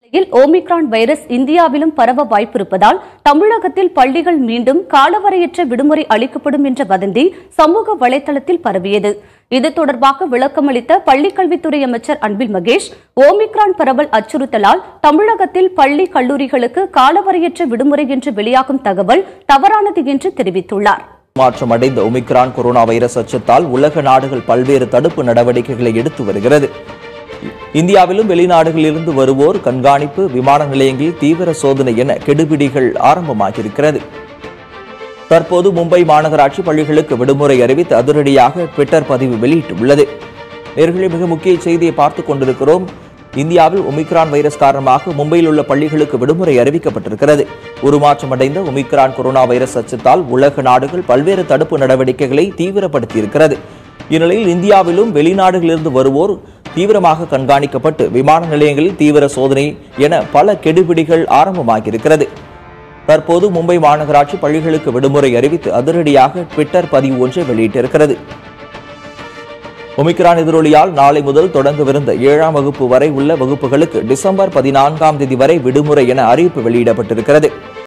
இல் Omicron virus இந்தியாவிலும் பரவ வாய்ப்பிருப்பதால் தமிழகத்தில் பள்ளிகள் மீண்டும் காலவரையற்ற விடுமுறை அளிக்கப்படும் என்ற வதந்தி சமூக வலைதளத்தில் பரவியது இது தொடர்பாக விளக்கமளித்த பள்ளிக்கல்வித்துறை அமைச்சர் அன்பில் மகேஷ் ஓமிக்ரான் பரவல் அச்சுறுத்தலால் தமிழகத்தில் பள்ளி கல்லூரிகளுக்கு காலவரையற்ற விடுமுறை என்று வெளியாகும் தகவல் தவறானது என்று தெரிவித்துள்ளார் மாற்றம் அடைந்த ஒமிக்ரான் கொரோனா வைரஸ் அச்சத்தால் உலக நாடுகள் பல்வேறு தடுப்பு நடவடிக்கைகளை எடுத்து வருகிறது இந்தியாவிலும் வெளிநாடுகளிலிருந்து வருவோர் கண்காணிப்பு விமான நிலையங்களில் தீவிர சோதனை என கெடுபிடிகள் ஆரம்பமாகியிருக்கிறது தற்போது மும்பை மாநகராட்சி பள்ளிகளுக்கு விடுமுறை அறிவித்து அதிரடியாக ட்விட்டர் பதிவு வெளியிட்டுள்ளது நேர்களை மிக முக்கிய செய்தியை பார்த்துக் கொண்டிருக்கிறோம் இந்தியாவில் ஒமிக்ரான் வைரஸ் காரணமாக மும்பையில் உள்ள பள்ளிகளுக்கு விடுமுறை அறிவிக்கப்பட்டிருக்கிறது உருமாற்றமடைந்த ஒமிக்ரான் கொரோனா வைரஸ் அச்சத்தால் உலக நாடுகள் பல்வேறு தடுப்பு நடவடிக்கைகளை தீவிரப்படுத்தியிருக்கிறது இந்நிலையில் இந்தியாவிலும் வெளிநாடுகளிலிருந்து வருவோர் தீவிரமாக கண்காணிக்கப்பட்டு விமான நிலையங்களில் தீவிர சோதனை என பல கெடுபிடிகள் ஆரம்பமாகியிருக்கிறது தற்போது மும்பை மாநகராட்சி பள்ளிகளுக்கு விடுமுறை அறிவித்து அதிரடியாக ட்விட்டர் பதிவு ஒன்றை வெளியிட்டிருக்கிறது ஒமிக்ரான் எதிரொலியால் நாளை முதல் தொடங்கவிருந்த ஏழாம் வகுப்பு வரை உள்ள வகுப்புகளுக்கு டிசம்பர் பதினான்காம் தேதி வரை விடுமுறை என அறிவிப்பு வெளியிடப்பட்டிருக்கிறது